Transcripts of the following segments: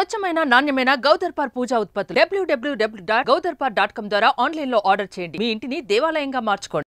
స్వచ్ఛమైన నాణ్యమైన గౌదర్పార్ పూజా ఉత్పత్తులు డబ్ల్యూడబ్ల్యూడబ్ల్యూ డాట్ గౌదర్పార్ డాట్ కామ్ ద్వారా ఆన్లైన్ లో ఆర్డర్ చేయండి మీ ఇంటిని దేవాలయంగా మార్చుకోండి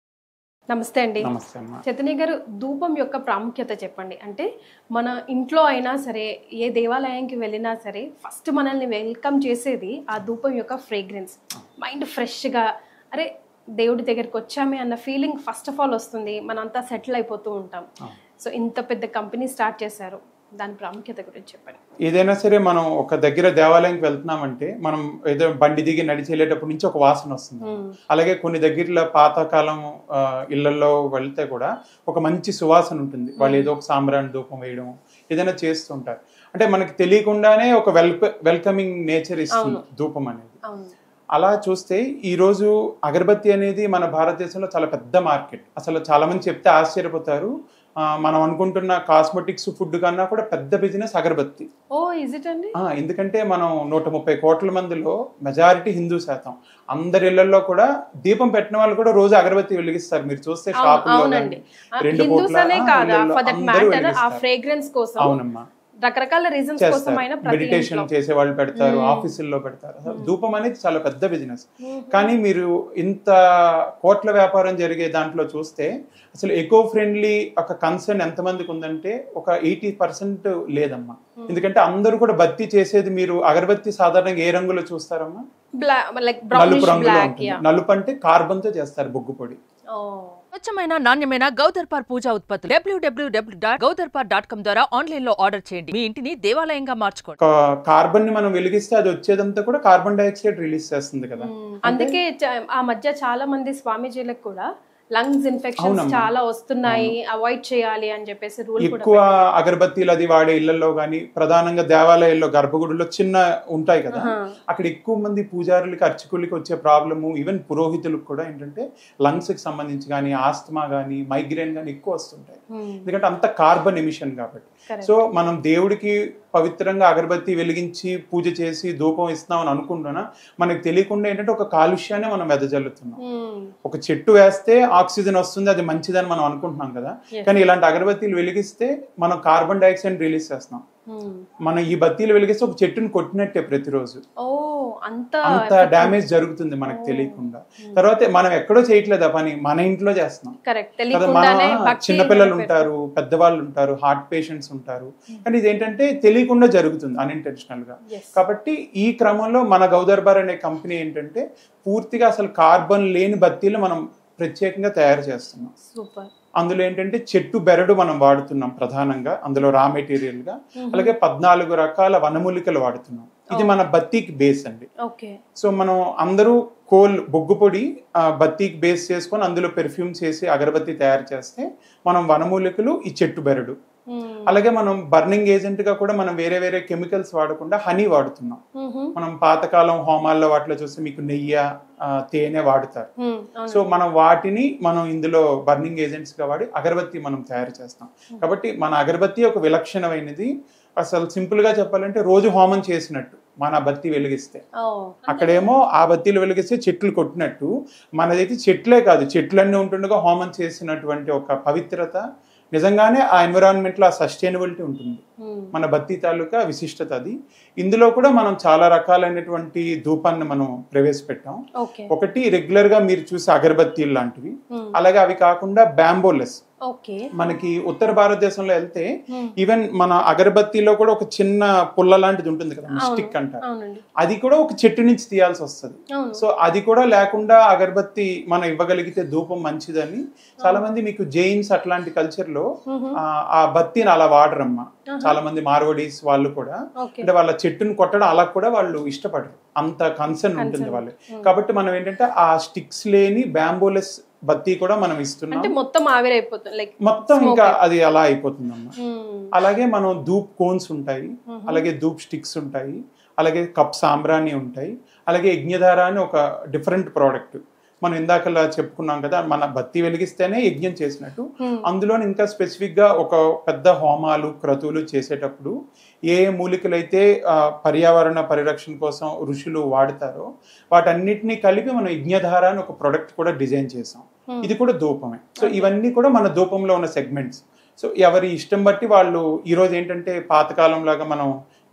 నమస్తే అండి నమస్తే అమ్మా చైతన్య గారు ధూపం యొక్క ప్రాముఖ్యత చెప్పండి అంటే మన ఇంట్లో అయినా సరే ఏ దేవాలయానికి వెళ్ళినా సరే ఫస్ట్ మనల్ని వెల్కమ్ చేసేది ఆ ధూపం యొక్క ఫ్రేగ్రెన్స్ మైండ్ ఫ్రెష్గా అరే దేవుడి దగ్గరికి వచ్చామే అన్న ఫీలింగ్ ఫస్ట్ ఆఫ్ ఆల్ వస్తుంది మనంతా సెటిల్ అయిపోతూ ఉంటాం సో ఇంత పెద్ద కంపెనీ స్టార్ట్ చేశారు దాని ప్రాముఖ్యత గురించి చెప్పండి ఏదైనా సరే మనం ఒక దగ్గర దేవాలయంకి వెళ్తున్నామంటే మనం ఏదో బండి దిగి నడిచి వెళ్ళేటప్పటి నుంచి ఒక వాసన వస్తుంది అలాగే కొన్ని దగ్గరలో పాతకాలం ఆ, ఇళ్లలో వెళ్తే కూడా ఒక మంచి సువాసన ఉంటుంది వాళ్ళు ఏదో ఒక సాంబ్రాణి ధూపం వేయడం ఏదైనా చేస్తుంటారు అంటే మనకి తెలియకుండానే ఒక వెల్క వెల్కమింగ్ నేచర్ ఇస్తుంది ధూపం అనేది అవును అలా చూస్తే ఈ రోజు అగరబత్తి అనేది మన భారతదేశంలో చాలా పెద్ద మార్కెట్ అసలు చాలా మంది చెప్తే ఆశ్చర్యపోతారు ఆ, మనం అనుకుంటున్న కాస్మెటిక్స్ ఫుడ్ కన్నా కూడా పెద్ద బిజినెస్ అగరబత్తి ఓ ఇజ్ ఇట్ అండి ఆ, ఎందుకంటే మనం నూట ముప్పై కోట్ల మందిలో మెజారిటీ హిందూ శాతం అందరి ఇళ్లలో కూడా దీపం పెట్టిన వాళ్ళు కూడా రోజు అగరబత్తి వెలిగిస్తారు మీరు చూస్తే అవును- షాపుల్లో అవునండి కానీ రెండు హిందూస్ పూట్ల అనే ఆ, కాదా ఇళ్ళల్లో ఫర్ దట్ అందరూ మ్యాటర్ ఆ వెలిగిస్తారు. ఫ్రేగ్రెన్స్ కోసం అవునమ్మా రకరకాల రీజన్స్ కోసం చేస్తారు అయినా ప్రతి మెడిటేషన్ ఇంట్లో. చేసే వాళ్ళు పెడతారు మ్మ్. ఆఫీసుల్లో పెడతారు అసలు ధూపం అనేది చాలా పెద్ద బిజినెస్ మ్మ్. కానీ మీరు ఇంత కోట్ల వ్యాపారం జరిగే దాంట్లో చూస్తే అసలు ఎకో ఫ్రెండ్లీ ఒక కన్సర్న్ ఎంతమందికి ఉందంటే ఒక ఎయిటీ పర్సెంట్ లేదమ్మా ఎందుకంటే అందరూ కూడా బత్తి చేసేది మీరు అగరబత్తి సాధారణంగా ఏ రంగులో చూస్తారమ్మా బ్లాక్ లైక్ నలుపు బ్రౌనిష్ రంగులో బ్లాక్ ఉంటుంది యా నలుపు అంటే కార్బన్ తో చేస్తారు బొగ్గు పొడి స్వచ్ఛమైన నాణ్యమైన గౌదర్పార్ పూజా ఉత్పత్తులు డబ్ల్యూడబ్ల్యూడబ్ల్యూ డాట్ గౌదర్పార్ డాట్ కామ్ ద్వారా ఆన్లైన్ లో ఆర్డర్ చేయండి మీ ఇంటిని దేవాలయంగా మార్చుకోండి ఒక కార్బన్ ని మనం వెలిగిస్తే అది వచ్చేదంతా కూడా కార్బన్ డైఆక్సైడ్ రిలీజ్ చేస్తుంది కదా అందుకే చ- ఆ మధ్య చాలా మంది స్వామీజీలకు కూడా లంగ్స్ ఇన్ఫెక్షన్స్ అవునమ్మా. చాలా వస్తున్నాయి అవాయిడ్ చేయాలి అని చెప్పేసి రూల్ కూడా ఎక్కువ అగరబత్తీలు అది వాడే ఇళ్లలో కానీ ప్రధానంగా దేవాలయాల్లో గర్భగుడిలో చిన్న ఉంటాయి కదా ఆహా. అక్కడ ఎక్కువ మంది పూజారులకి అర్చకులకి వచ్చే ప్రాబ్లము ఈవెన్ పురోహితులకు కూడా ఏంటంటే లంగ్స్ కి సంబంధించి కానీ ఆస్తమా కానీ మైగ్రేన్ కానీ ఎక్కువ వస్తుంటాయి Hmm. ఎందుకంటే అంత కార్బన్ ఎమిషన్ కాబట్టి Correct. సో మనం దేవుడికి పవిత్రంగా అగరబత్తి వెలిగించి పూజ చేసి ధూపం ఇస్తున్నాం అని అనుకుంటున్నా మనకు తెలియకుండా ఏంటంటే ఒక కాలుష్యాన్ని మనం వెదజల్లుతున్నాం Hmm. ఒక చెట్టు వేస్తే ఆక్సిజన్ వస్తుంది అది మంచిదని మనం అనుకుంటున్నాం కదా Yes. కానీ ఇలాంటి అగరబత్తీలు వెలిగిస్తే మనం కార్బన్ డైఆక్సైడ్ రిలీజ్ చేస్తున్నాం Hmm. మనం ఈ బత్తీలు వెలిగిస్తే ఒక చెట్టుని కొట్టినట్టే ప్రతిరోజు ఓ అంత అంత డ్యామేజ్ జరుగుతుంది మనకు తెలియకుండా తర్వాత మనం ఎక్కడో చేయట్లేదు ఆ పని మన ఇంట్లో చేస్తున్నాం కరెక్ట్ కదా మన తెలియకుండానే భక్తి చిన్నపిల్లలు మొదలు ఉంటారు పెద్దవాళ్ళు ఉంటారు హార్ట్ పేషెంట్స్ ఉంటారు కానీ ఇదేంటంటే తెలియకుండా జరుగుతుంది అన్ఇంటెన్షనల్ గా Yes. కాబట్టి ఈ క్రమంలో మన గౌదర్బార్ అనే కంపెనీ ఏంటంటే పూర్తిగా అసలు కార్బన్ లేని బత్తీలు మనం ప్రత్యేకంగా తయారు చేస్తున్నాం సూపర్ అందులో ఏంటంటే చెట్టు బెరడు మనం వాడుతున్నాం ప్రధానంగా అందులో రా మెటీరియల్ గా అలాగే పద్నాలుగు రకాల వనమూలికలు వాడుతున్నాం ఇది మన బత్తీకి బేస్ అండి ఓకే సో మనం అందరూ కోల్ బొగ్గు పొడి ఆ, బత్తీకి బేస్ చేసుకొని అందులో పెర్ఫ్యూమ్ చేసి అగరబత్తి తయారు చేస్తే మనం వనమూలికలు ఈ చెట్టు బెరడు అలాగే మనం బర్నింగ్ ఏజెంట్ గా కూడా మనం వేరే వేరే కెమికల్స్ వాడకుండా హనీ వాడుతున్నాం మనం పాతకాలం హోమాల్లో వాటిలో చూస్తే మీకు నెయ్యి ఆ, తేనె వాడుతారు సో మనం వాటిని మనం ఇందులో బర్నింగ్ ఏజెంట్స్ గా వాడి అగరబత్తి మనం తయారు చేస్తాం కాబట్టి మన అగరబత్తి ఒక విలక్షణమైనది అసలు సింపుల్ గా చెప్పాలంటే రోజు హోమం చేసినట్టు మన బత్తి వెలిగిస్తే అక్కడేమో ఆ బత్తీలు వెలిగిస్తే చెట్లు కొట్టినట్టు మనదైతే చెట్లే కాదు చెట్లన్నీ ఉంటుండగా హోమం చేసినటువంటి ఒక పవిత్రత నిజంగానే ఆ ఎన్విరాన్మెంట్ లో ఆ సస్టైనబిలిటీ ఉంటుంది మన బత్తి తాలూకా విశిష్టత అది ఇందులో కూడా మనం చాలా రకాలైనటువంటి ధూపాన్ని మనం ప్రవేశపెట్టాం ఓకే ఒకటి రెగ్యులర్ గా మీరు చూసే అగరబత్తీలు లాంటివి అలాగే అవి కాకుండా బ్యాంబోలెస్ ఓకే మనకి ఉత్తర భారతదేశంలో వెళ్తే ఈవెన్ మన అగరబత్తిలో కూడా ఒక చిన్న పుల్ల లాంటిది ఉంటుంది కదా స్టిక్ అంటారు అవునండి అది కూడా ఒక చెట్టు నుంచి తీయాల్సి వస్తుంది అవును సో అది కూడా లేకుండా అగరబత్తి మనం ఇవ్వగలిగితే ధూపం మంచిదని చాలా మంది మీకు జైన్స్ అట్లాంటి కల్చర్ లో ఆ, ఆ బత్తిని అలా వాడరమ్మా చాలా మంది మార్వడీస్ వాళ్ళు కూడా ఓకే అంటే వాళ్ళ చెట్టును కొట్టడం అలా కూడా వాళ్ళు ఇష్టపడరు అంత కన్సర్న్ ఉంటుంది వాళ్ళు కాబట్టి మనం ఏంటంటే ఆ స్టిక్స్ లేని బ్యాంబోలెస్ బత్తి కూడా మనం ఇస్తున్నాం అంటే మొత్తం ఆవిరైపోతుంది లైక్ మొత్తం ఇంకా అది అలా అయిపోతుందమ్మా అలాగే మనం ధూప్ కోన్స్ ఉంటాయి అలాగే ధూప్ స్టిక్స్ ఉంటాయి అలాగే కప్ సాంబ్రాణి ఉంటాయి అలాగే యజ్ఞధార అని ఒక డిఫరెంట్ ప్రోడక్ట్ మనం ఇందాకలా చెప్పుకున్నాం కదా మన బత్తి వెలిగిస్తేనే యజ్ఞం చేసినట్టు అందులో ఇంకా స్పెసిఫిక్ గా ఒక పెద్ద హోమాలు క్రతువులు చేసేటప్పుడు ఏ ఏ మూలికలైతే ఆ, పర్యావరణ పరిరక్షణ కోసం ఋషులు వాడతారో వాటన్నిటిని కలిపి మనం యజ్ఞధార అని ఒక ప్రొడక్ట్ కూడా డిజైన్ చేసాం ఇది కూడా ధూపమే సో ఇవన్నీ కూడా మన ధూపంలో ఉన్న సెగ్మెంట్స్ సో ఎవరి ఇష్టం బట్టి వాళ్ళు ఈ రోజు ఏంటంటే పాతకాలం లాగా మనం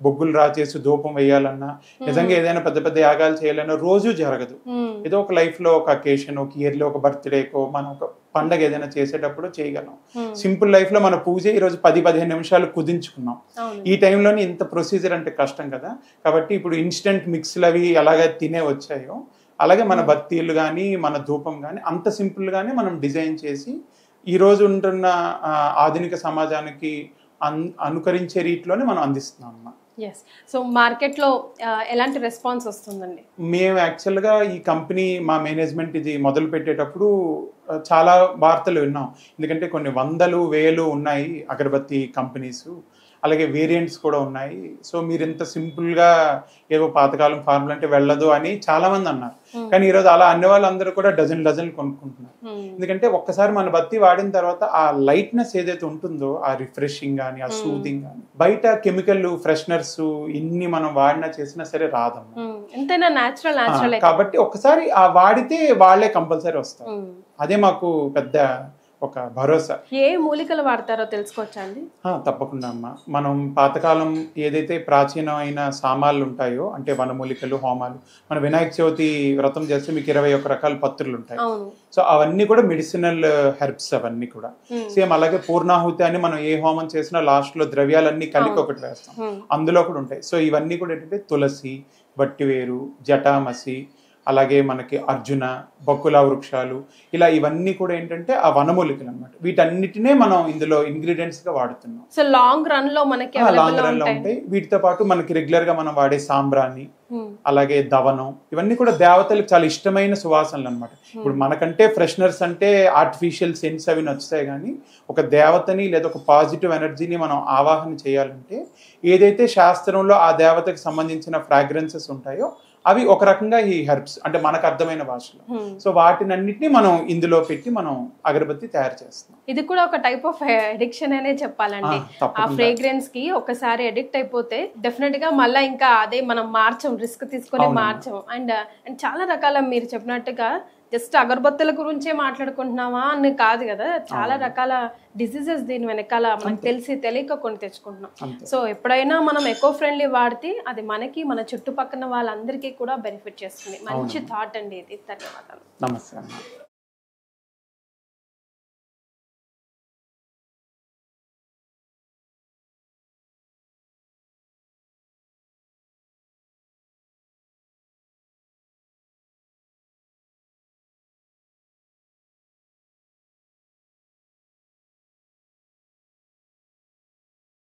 బొగ్గులు రాచేసి ధూపం వేయాలన్నా నిజంగా ఏదైనా పెద్ద పెద్ద యాగాలు చేయాలన్నా రోజు జరగదు మ్మ్. ఏదో ఒక లైఫ్ లో ఒక అకేషన్ ఒక ఇయర్ లో ఒక బర్త్డేకో మనం ఒక పండగ ఏదైనా చేసేటప్పుడు చేయగలం మ్మ్. సింపుల్ లైఫ్ లో మన పూజ ఈ రోజు పది పదిహేను నిమిషాలు కుదించుకున్నాం అవును ఈ టైంలోనే ఇంత ప్రొసీజర్ అంటే కష్టం కదా కాబట్టి ఇప్పుడు ఇన్స్టెంట్ మిక్స్లు అవి ఎలాగ తినే వచ్చాయో అలాగే మన బత్తీలు కానీ మన ధూపం కానీ అంత సింపుల్ గానే మనం డిజైన్ చేసి ఈ రోజు ఉంటున్న ఆ, ఆధునిక సమాజానికి అన్ అనుకరించే రీతిలోనే మనం అందిస్తున్నాం అన్నమాట ఎస్ సో మార్కెట్లో ఆ, ఎలాంటి రెస్పాన్స్ వస్తుందండి మేము యాక్చువల్గా ఈ కంపెనీ మా మేనేజ్మెంట్ ఇది మొదలు పెట్టేటప్పుడు ఆ, చాలా వార్తలు విన్నాం ఎందుకంటే కొన్ని వందలు వేలు ఉన్నాయి అగరబత్తి కంపెనీస్ అలాగే వేరియంట్స్ కూడా ఉన్నాయి సో మీరు ఇంత సింపుల్గా ఏవో పాతకాలం ఫార్ములా అంటే వెళ్ళదు అని చాలా మంది అన్నారు కానీ ఈరోజు అలా అన్ని వాళ్ళందరూ కూడా డజన్ డజన్లు కొనుక్కుంటున్నారు మ్మ్. ఎందుకంటే ఒక్కసారి మన బత్తి వాడిన తర్వాత ఆ లైట్నెస్ ఏదైతే ఉంటుందో ఆ రిఫ్రెషింగ్ కానీ ఆ సూదింగ్ కానీ బయట కెమికల్ ఫ్రెషనర్స్ ఇన్ని మనం వాడినా చేసినా సరే రాదమ్మా మ్మ్. ఎంతైనా న్యాచురల్ న్యాచురల్ ఆ, కాబట్టి ఒకసారి ఆ వాడితే వాళ్ళే కంపల్సరీ వస్తారు అదే మాకు పెద్ద ఒక భరోసా ఏ మూలికలు వాడతారో తెలుసుకోవచ్చా అండి ఆ, తప్పకుండా అమ్మా మనం పాతకాలం ఏదైతే ప్రాచీనమైన సామాన్లు ఉంటాయో అంటే వనమూలికలు హోమాలు మన వినాయక చవితి వ్రతం చేస్తే మీకు ఇరవై ఒక్క రకాల పత్రులు ఉంటాయి అవును సో అవన్నీ కూడా మెడిసినల్ హెర్బ్స్ అవన్నీ కూడా Hmm. సేమ్ అలాగే పూర్ణాహుతి అని మనం ఏ హోమం చేసినా లాస్ట్ లో ద్రవ్యాలన్నీ కలిపి అవును. ఒకటి వేస్తాం మ్మ్. అందులో కూడా ఉంటాయి సో ఇవన్నీ కూడా ఏంటంటే తులసి వట్టివేరు జటామసి అలాగే మనకి అర్జున బకుల వృక్షాలు ఇలా ఇవన్నీ కూడా ఏంటంటే ఆ వనమూలికలు అనమాట వీటన్నిటినే మనం ఇందులో ఇంగ్రీడియంట్స్ గా వాడుతున్నాం సో లాంగ్ రన్ లో మనకి లాంగ్ అవైలబుల్ రన్ లో ఉంటాయి ఉంటాయి వీటితో పాటు మనకి రెగ్యులర్ గా మనం వాడే సాంబ్రాణి మ్మ్. అలాగే దవనం ఇవన్నీ కూడా దేవతలకు చాలా ఇష్టమైన సువాసనలు అనమాట ఇప్పుడు మనకంటే ఫ్రెషనర్స్ అంటే ఆర్టిఫిషియల్ సెన్స్ అవి నచ్చుతాయి కానీ ఒక దేవతని లేదా ఒక పాజిటివ్ ఎనర్జీని మనం ఆవాహన చేయాలంటే ఏదైతే శాస్త్రంలో ఆ దేవతకి సంబంధించిన ఫ్రాగ్రెన్సెస్ ఉంటాయో అవి ఒక రకంగా ఈ హెర్బ్స్ అంటే మనకు అర్థమైన భాషలో మ్మ్. సో వాటినన్నిటిని మనం ఇందులో పెట్టి మనం అగరబత్తి తయారు చేస్తాం ఇది కూడా ఒక టైప్ ఆఫ్ అడిక్షన్ అనే చెప్పాలండి ఆ, ఆ తప్పకుండా. ఫ్రేగ్రెన్స్ కి ఒకసారి అడిక్ట్ అయిపోతే డెఫినెట్ గా మళ్ళీ ఇంకా అదే మనం మార్చం రిస్క్ తీసుకొని అవునమ్మా. మార్చం అండ్ అండ్ చాలా రకాల మీరు చెప్పినట్టుగా జస్ట్ అగరబత్తుల గురించే మాట్లాడుకుంటున్నామా అని కాదు కదా చాలా రకాల డిసీజెస్ దీని వెనకాల మనకు తెలిసి తెలియక కొన్ని తెచ్చుకుంటున్నాం అంతే సో ఎప్పుడైనా మనం ఎకో ఫ్రెండ్లీ వాడితే అది మనకి మన చుట్టుపక్కల వాళ్ళందరికీ కూడా బెనిఫిట్ చేస్తుంది మంచి థాట్ అండి ఇది ధన్యవాదాలు నమస్తే అమ్మా